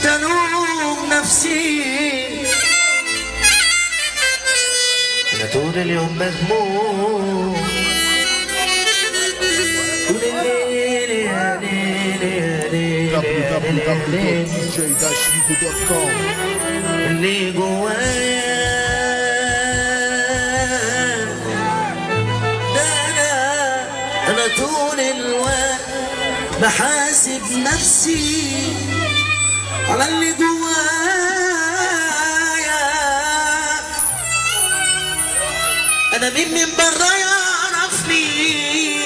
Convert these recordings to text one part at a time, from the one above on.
تلوم نفسي أنا طول اليوم مهموم طول الليل يا ليل يا ليل يا ليل يا ليل www.dj-vigo.com اللي جوايا ده انا انا طول الوقت بحاسب نفسي على اللي جوايا انا مين من برا يعرفني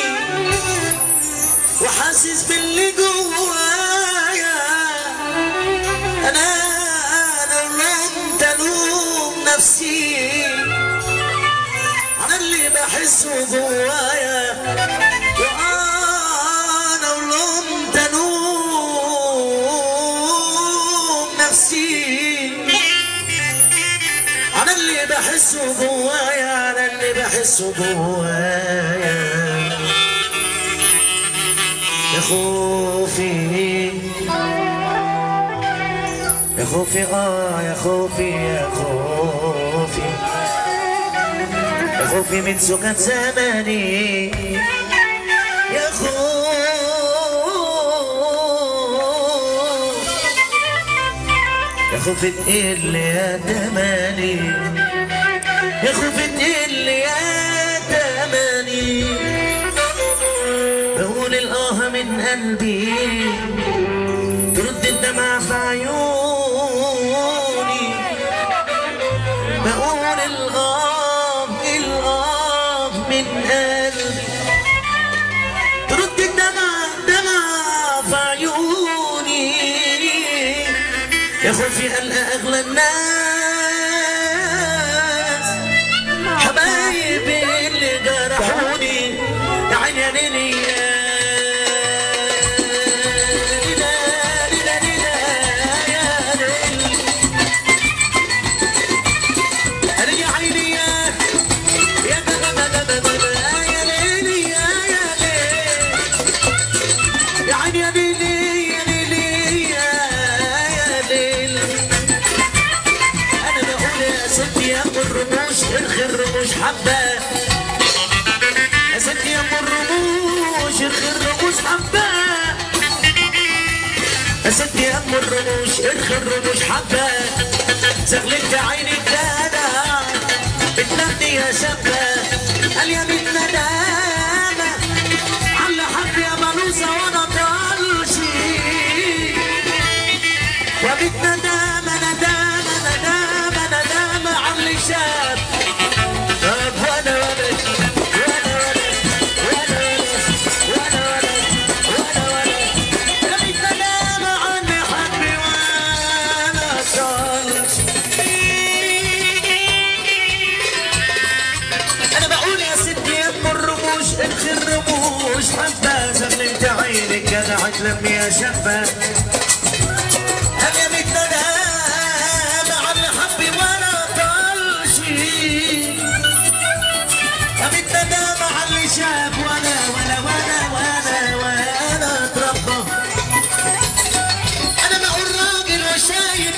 وحاسس باللي جوايا انا انا لوم تلوم نفسي على اللي بحسه جوايا وانا لوم تلوم نفسي على اللي بحسه جوايا على اللي بحسه جوايا يا خوفي يا خوفي اه يا خوفي يا خوفي يا خوفي من سكات زماني يا خوف يا خوفي تقل يا تماني يا خوفي تقل يا تماني بقول الآه من قلبي ترد الدمع في عيوني بقول الغاب الغاب من قلبي ترد الدمع دمع في عيوني يا خوفي ألقى أغلى الناس حبايبي اللي جرحوني يا عيني يا ليلي يا ليلى ليلى ليلى يا ليلي أنا يا عيني يا يا دا دا دا دا دا دا يا ليلي يا يا ليلي يا عيني يا ليلي يا ليلي يا يا ليلي انا بقول يا ستي يا ام الرموش ارخي الرموش حبه يا ستي يا ام الرموش ارخي الرموش حبه يا ستي يا ام الرموش ارخي الرموش حبه زغلت عيني دادا بتنادي يا شابه قال يا بنت ندامه على حب يا بلوزه وانا طالشي وبيت ندامة ندامة ندامة ندامة على شاف طب وانا ولد وانا ولد وانا ولد وانا ولد وانا ولد يا بيت ندامة عني حبي وانا طالش انا بقول يا ستي يا ام الرموش انت الرموش حبة زغللت عينك قاعد لم يا شابة أنا متندم على حبي وأنا طالشي متندم على اللي شاف وأنا وأنا وأنا وأنا وأنا اتربى أنا بقول راجل وشايب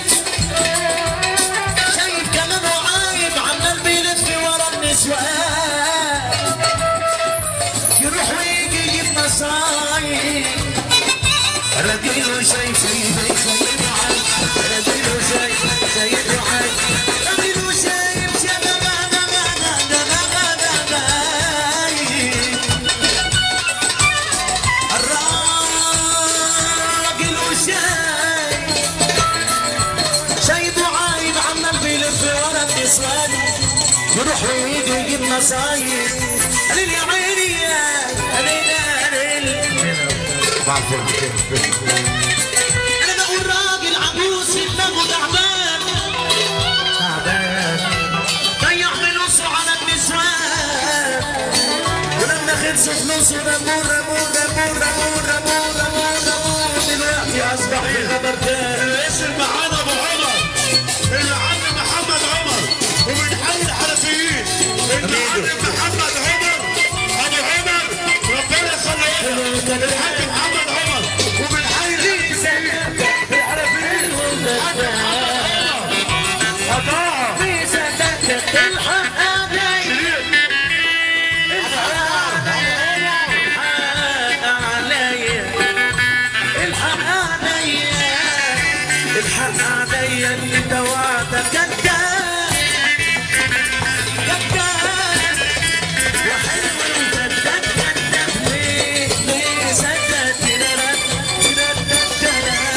شايب كمان وعايب عمال بيلف ورا النسوان يروح ويجي يجيب مصايب رجل شاي شاي شاي رجل شاي شاي دعاء رجل شاي شاي الراجل شاي شاي دعايب عمال بيلف ورا النسوان يروح ويجي يجيب مصايب قليل يا عيني يا قليل يا قليل انا بقول راجل عجوز دماغه تعبان تعبان ضيع فلوسه على النسوان ولما خلصوا فلوسه رموه رموه رموه رموه رموه رموه رموه دلوقتي اصبح في خبر تاني اسم معانا ابو عمر العم محمد عمر ومن حي الحرفيين العم محمد عمر ابو عمر ربنا يخليه الحاج محمد عمر ومن حي الحرفيين عليا ان انت وعدك كذاب كذاب وحلو وكذاب كذاب ليه ليه صدقت لا لا لا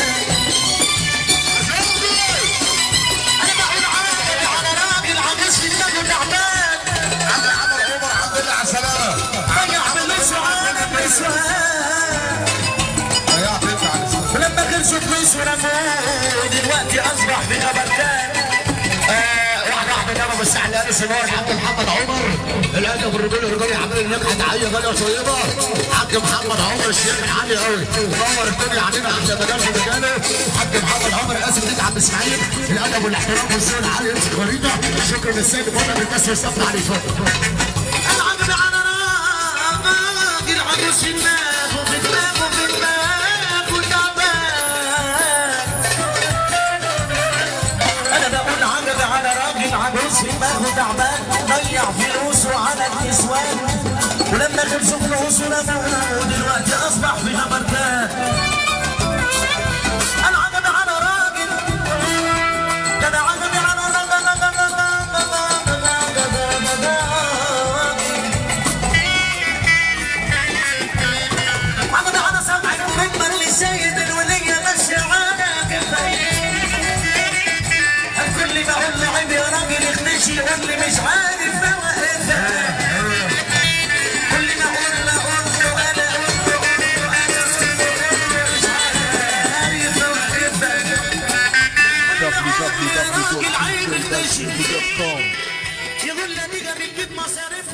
انا بقول عاقل على راجل عجوز في دماغه تعبان عم عمر عمر الحمد لله على السلامه ضيع فلوسه على النسوان ضيعت انت على السلامه ولما خلصوا فلوس ورموه دلوقتي اصبح في خبرتان واحدة واحدة جنب السعلان السنور الحاج محمد عمر الادب الرجولي الرجولي عامل النجحة دعاية غالية وطيبة حاج محمد عمر الشيخ العالي قوي نور الدنيا علينا احلى مجال في مجاله حاج محمد عمر اسف ليك عم اسماعيل الادب والاحترام والذوق العالي يمسك خريطة شكرا للسيد فضل الناس وصفنا عليه فضل العقد على راجل عجوز في دماغه في دماغه في دماغه تعبان انا بقول عقد على راجل عجوز في دماغه تعبان ضيع فلوسه على النسوان ولما خلصوا فلوسه رموه دلوقتي اصبح في خبرتان العقد على راجل ده انا عقد على راجل عقد على سبع المنبر لسيد الولية ماشي على كفاية الكل بقول لعب يا راجل اختشي واللي مش عارف موقفها كل ما اقول له اقول له انا اقول له اقول له انا مش عارف موقفها راجل عيب المشي www.djshiku.com يقول لي دي بتجيب مصاريف